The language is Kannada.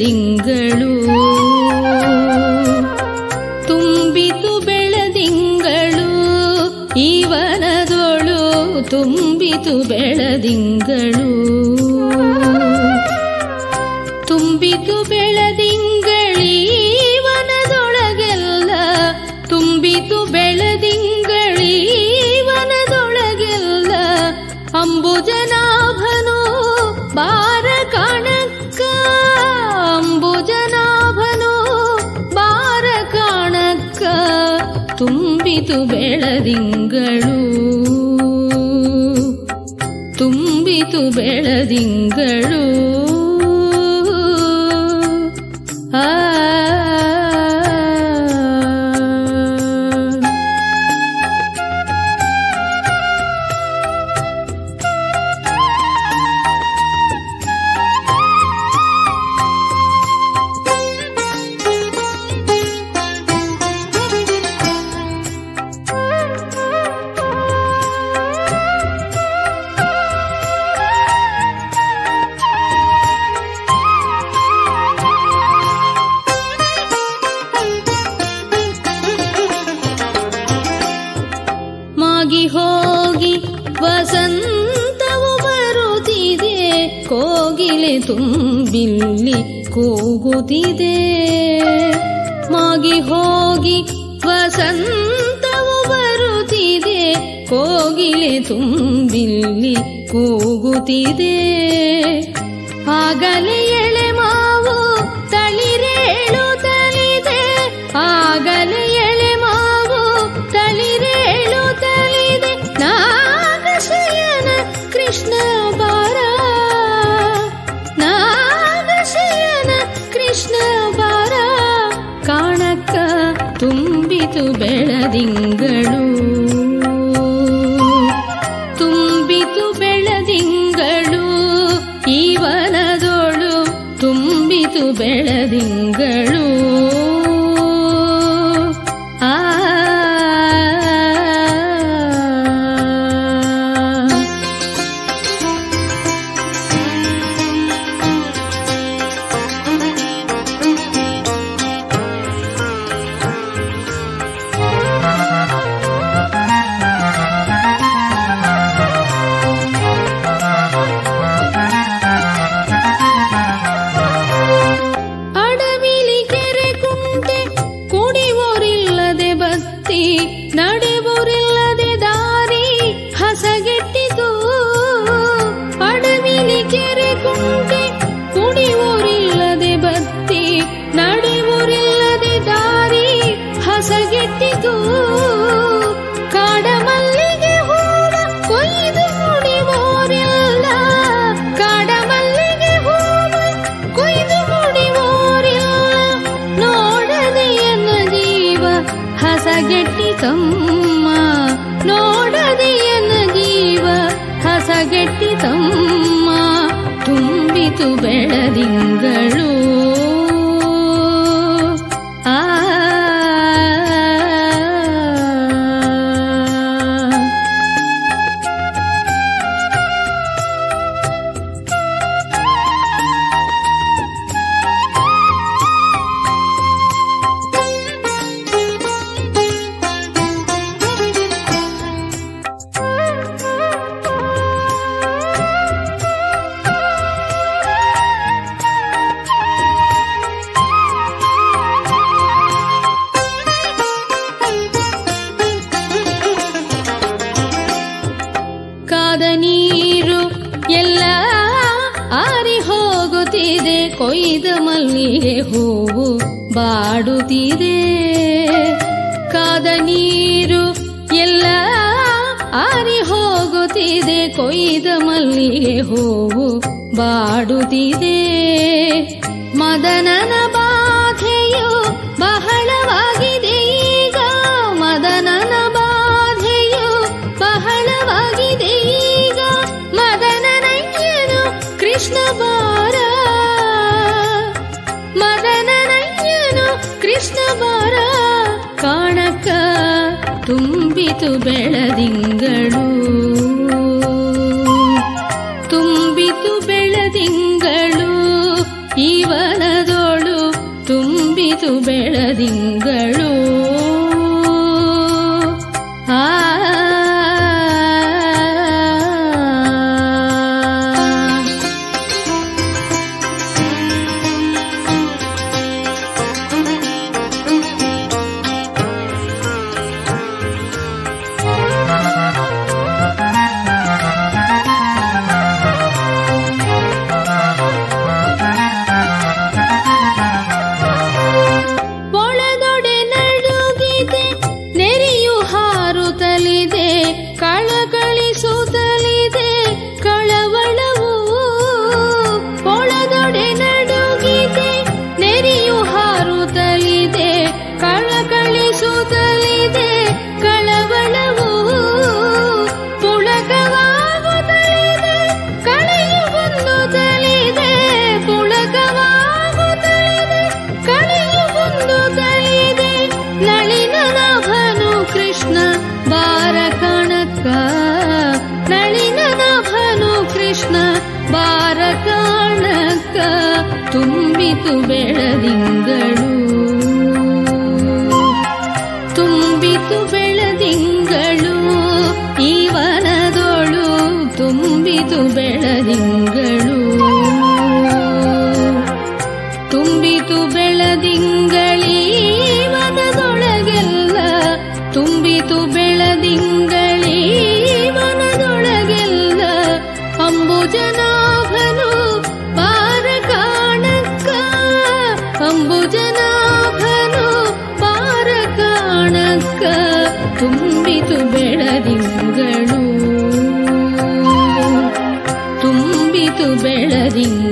ಬೆಳದಿಂಗಳು ತುಂಬಿತು ಬೆಳದಿಂಗಳು ಇವನದೊಳು ತುಂಬಿತು ಬೆಳದಿಂಗಳು ತುಂಬಿತು ಬೆಳದಿಂಗಳೀವನದೊಳಗೆಲ್ಲ ತುಂಬಿತು ಬೆಳದಿಂಗಳೀವನದೊಳಗೆಲ್ಲ ಅಂಬುಜನಾಭನು ಬಾರ ಕಾಣಕ್ಕ ಅಂಬುಜನಾಭನು ಬಾರ ಕಾಣಕ್ಕ ತುಂಬಿತು ಬೆಳದಿಂಗಳು ತುಂಬಿತು ಬೆಳದಿಂಗಳು ಆ ಮಾಗಿ ಹೋಗಿ ವಸಂತವು ಬರುತ್ತಿದೆ ಕೋಗಿಲೆ ತುಂಬಿಲ್ಲಿ ಕೂಗುತ್ತಿದೆ ಮಾಗಿ ಹೋಗಿ ವಸಂತವು ಬರುತ್ತಿದೆ ಕೋಗಿಲೆ ತುಂಬಿಲ್ಲಿ ಕೂಗುತ್ತಿದೆ ಆಗಲೇ ಎಳೆ ಮಾವು ತಳಿರೇಳು ತಲಿದೆ ಆಗಲೇ ಎಳೆ ಮಾವು ತಳಿರೇಳು ತಲಿದೆ ನಾಗಶಯನ ಕೃಷ್ಣ ಬಾರ ನಾಗಶಯನ ಕೃಷ್ಣ ಬಾರ ಕಾಣಕ್ಕ ತುಂಬಿತು ಬೆಳದಿಂಗಳು ತುಂಬಿತು ಬೆಳದಿಂಗಳು ಇವನದೊಳು ತುಂಬಿತು ಬೆಳದಿಂಗಳು ಆ ಅಡವಿಲಿ ಕೆರೆ ಕುಂಟೆ ಕುಡಿಯೋರಿಲ್ಲದೆ ಬತ್ತಿ ನಡೆಯೋರಿಲ್ಲದೆ ದಾರಿ ಹಸಗೆಟ್ಟಿತು ಅಡವಿಲಿ ಕೆರೆ ಕುಂಟೆ ಕುಡಿಯೋರಿಲ್ಲದೆ ಬತ್ತಿ ನಡೆಯೋರಿಲ್ಲದೆ ದಾರಿ ಹಸಗೆಟ್ಟಿತು ಕಾಡ ಮಲ್ಲಿಗೆ ಹೂವ ಕೊಯ್ದು ಮುಡಿವೋರಿಲ್ಲ ಕಾಡ ಮಲ್ಲಿಗೆ ಹೂವ ಕೊಯ್ದು ಮುಡಿವೋರಿಲ್ಲ ನೋಡದೆಯನ್ನ ಜೀವ ಹಸಗೆಟ್ಟಿತಮ್ಮ ನೋಡದೆಯನ್ನ ಜೀವ ಹಸಗೆಟ್ಟಿತಮ್ಮ ತುಂಬಿತು ಬೆಳದಿಂಗಳು ಆ ಕಾದ ನೀರು ಎಲ್ಲ ಆರಿ ಹೋಗುತ್ತಿದೆ ಕೊಯ್ದ ಮಲ್ಲಿಗೆ ಹೂವು ಬಾಡುತ್ತಿದೆ ಕಾದ ನೀರು ಎಲ್ಲ ಆರಿ ಹೋಗುತ್ತಿದೆ ಕೊಯ್ದ ಮಲ್ಲಿಗೆ ಹೂವು ಬಾಡುತ್ತಿದೆ ಮದನನ ಬಾಧೆಯು ಬಹಳವಾಗಿದೆ ಈಗ ಮದನನ ಬಾಧೆಯು ಬಹಳವಾಗಿದೆ ಈಗ ಮದನನಯ್ಯನು ಕೃಷ್ಣ ಬಾರ ಮದನನಯ್ಯನು ಕೃಷ್ಣ ಬಾರ ಕಾಣಕ ತುಂಬಿತು ಬೆಳದಿಂಗಳು ತುಂಬಿತು ಬೆಳದಿಂಗಳು ಇವನದೋ ತುಂಬಿತು ಬೆಳದಿಂಗಳು ತುಂಬಿತು ಬೆಳದಿಂಗಳು ಈ ವನದೊಳು ತುಂಬಿತು ಬೆಳದಿಂಗಳು ತುಂಬಿತು ಬೆಳದಿಂಗಳೀ ವನದೊಳಗೆಲ್ಲ ತುಂಬಿತು ಬೆಳದಿಂಗಳೀ ವನದೊಳಗೆಲ್ಲ ಅಂಬುಜನಾಭನು ಪಾರ ಕಾಣಕ್ಕ ಅಂಬುಜನಾಭನು ಪಾರ ಕಾಣಕ್ಕ ತುಂಬಿತು ಬೆಳದಿಂಗಳು ತುಂಬಿತು ಬೆಳದಿಂಗಳು